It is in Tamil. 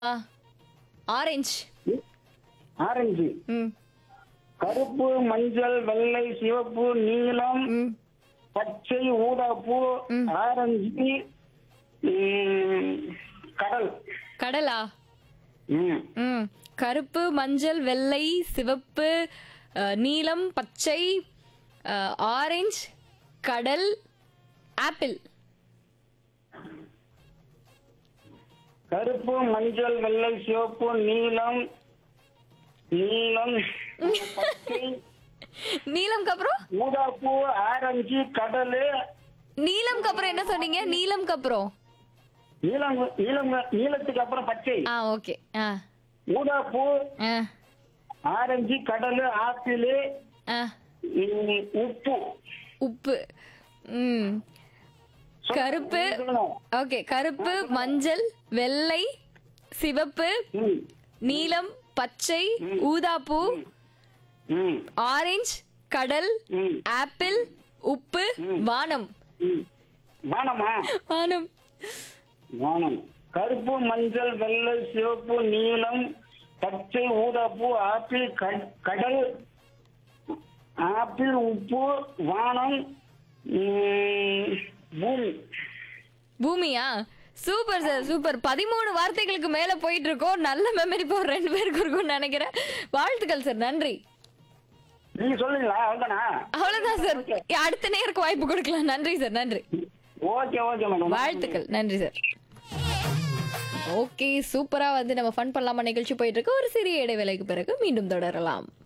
ஆ ஆரஞ்சு ஆரஞ்சு ம் கருப்பு மஞ்சள் வெள்ளை சிவப்பு நீலம் ம் பச்சை ஊதாப்பூ ஆரஞ்சு ம், கடல் கடலா ம் ம் கருப்பு மஞ்சள் வெள்ளை சிவப்பு அஹ், நீலம் பச்சை அஹ், ஆரஞ்சு கடல் ஆப்பிள் கருப்பு மஞ்சள் வெள்ளை சிவப்பு நீலம் நீலம் பச்சை நீலம்க்கு அப்புறம் ஊதாப்பூ ஆரஞ்சு கடல் நீலம்க்கு அப்புறம் என்ன சொன்னீங்க நீலம்க்கு அப்புறம் நீலம் நீலம் நீலத்துக்கு அப்புறம் பச்சை ஆ ஓகே ஆ ஊதாப்பூ ஆ ஆரஞ்சு கடல் ஆப்பிள் ஆ ம், உப்பு உப்பு ம் கருப்பு சொல்லுங்க. ஓகே கருப்பு மஞ்சள் வெள்ளை சிவப்பு ம், நீலம் பச்சை ஊதாப்பூ ம், ஆரஞ்சு கடல் ம், ஆப்பிள் உப்பு வானம் ம். வானமா வானம் வானம் கருப்பு மஞ்சள் வெள்ளை சிவப்பு நீலம் பச்சை ஊதாப்பூ ஆப்பிள் கட்- கடல் ஆப்பிள் உப்பு வானம் ம், பூமி பூமியா சூப்பர் சார் சூப்பர் பதிமூணு வார்த்தைகளுக்கு மேல போயிட்டு இருக்கோம் நல்ல மெமரி பவர் ரெண்டு பேருக்கு இருக்கும்னு நினைக்கிறேன் வாழ்த்துக்கள் சார் நன்றி நீங்க சொல்லுங்களா அவ்வளோதானா அவ்வளவுதான் சார் அடுத்த நேருக்கு வாய்ப்பு கொடுக்கலாம் நன்றி சார் நன்றி ஓகே ஓகே மேடம் வாழ்த்துக்கள் நன்றி சார் ஓகே சூப்பரா வந்து நம்ம ஃபன் பண்ணலாமா நிகழ்ச்சி போயிட்டு இருக்கு ஒரு சிறிய இடைவேளைக்கு பிறகு மீண்டும் தொடரலாம்